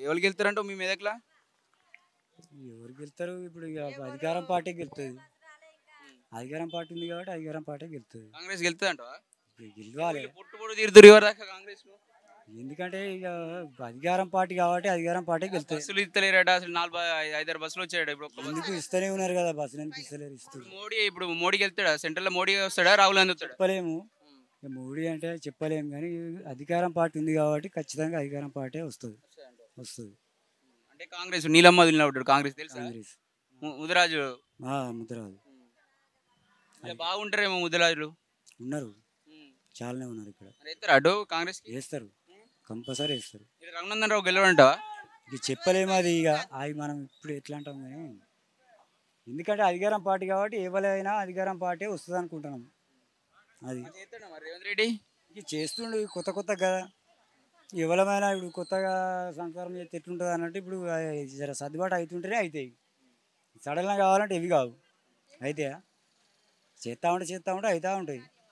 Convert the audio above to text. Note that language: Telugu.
ఎవరికి వెళ్తారంటో మీ మెదక్లా ఎవరు గెలుస్తారు ఇప్పుడు ఇక అధికారం పార్టీ గెలుతుంది అధికారం పార్టీ ఉంది కాబట్టి అధికారం పార్టీ గెలుతుంది కాంగ్రెస్ గెలుతుందంటో ఇక గెలవాలి పుట్టు పొడు తీరుతురు ఎవరు దాకా కాంగ్రెస్ లో ఎందుకంటే ఇక అధికారం పార్టీ కాబట్టి అధికారం పార్టీ గెలుతుంది బస్సులు ఇస్తలేరట అసలు నాలుగు ఐ- ఐదారు బస్సులు వచ్చాడు ఇప్పుడు ఒక్క బస్సు ఎందుకు ఇస్తూనే ఉన్నారు కదా బస్సులు ఎందుకు ఇస్తలేరు ఇస్తారు మోడీ ఇప్పుడు మోడీకి వెళ్తాడా సెంట్రల్ లో మోడీ వస్తాడా రాహుల్ గాంధీ వస్తాడా చెప్పలేము ఇక మోడీ అంటే చెప్పలేము కానీ అధికారం పార్టీ ఉంది కాబట్టి ఖచ్చితంగా అధికారం పార్టీ వస్తుంది వస్తుంది అంటే కాంగ్రెస్ నీలమ్మ వదిలినప్పుడు కాంగ్రెస్ తెలుసా కాంగ్రెస్ ము- ముదిరాజు ఆ, ముద్రాలు ఇలా బాగుంటారేమో ముదిరాజులు ఉన్నారు చాలానే ఉన్నారు ఇక్కడ మరి ఎత్తారా అటు కాంగ్రెస్ కి వేస్తారు కంపల్సరీ వేస్తారు ఇక్కడ రఘునందన్ రావు గెలవడంటావా ఇది చెప్పలేము అది ఇక అవి మనం ఇప్పుడు ఎట్లా అంటాం కానీ ఎందుకంటే అధికారం పార్టీ కాబట్టి ఎవరైనా అధికారం పార్టీ వస్తుంది అనుకుంటున్నాం అది చేస్తాడా మరి రేవంత్ రెడ్డి ఇది చేస్తుండు ఇవి కొత్త కొత్త కదా ఎవరమైనా ఇప్పుడు కొత్తగా సంసారం చేస్తే ఎట్లుంటుంది అన్నట్టు ఇప్పుడు ఆ జర సర్దుబాటు అవుతుంటేనే అవుతాయి సడన్గా కావాలంటే ఇవి కావు అయితే చేస్తా ఉంటే చేస్తా ఉంటే అవుతూ ఉంటాయి